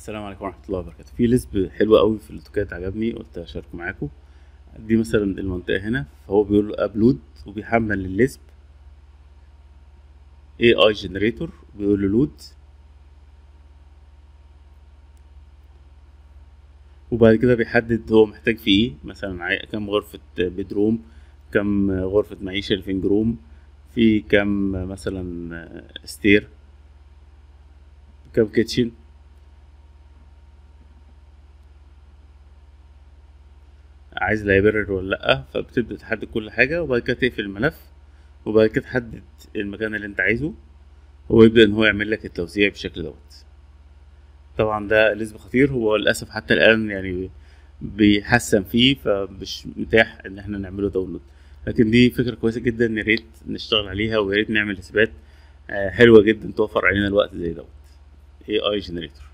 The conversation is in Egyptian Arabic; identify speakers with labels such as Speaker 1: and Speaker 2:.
Speaker 1: السلام عليكم ورحمه الله وبركاته في لسب حلو قوي في الاوتوكاد عجبني قلت اشاركه معاكم دي مثلا المنطقه هنا فهو بيقول له ابلود وبيحمل الليسب اي اي جنريتور بيقول له لود وبعد كده بيحدد هو محتاج في ايه مثلا عاي- كام غرفة بيدروم كام غرفة معيشة ليفينج روم في كام مثلا ستير كام كيتشن عايز لايبرري ولا لأ فبتبدأ تحدد كل حاجة وبعد كده تقفل الملف وبعد كده تحدد المكان اللي انت عايزه هو يبدأ ان هو يعمل لك التوزيع بالشكل دوت طبعا ده لسه خطير هو للأسف حتى الآن يعني بيحسن فيه فمش متاح ان احنا نعمله داونلود لكن دي فكرة كويسة جدا يا ريت نشتغل عليها ويا ريت نعمل حسابات آه، حلوة جدا توفر علينا الوقت زي دوت اي اي جنريتور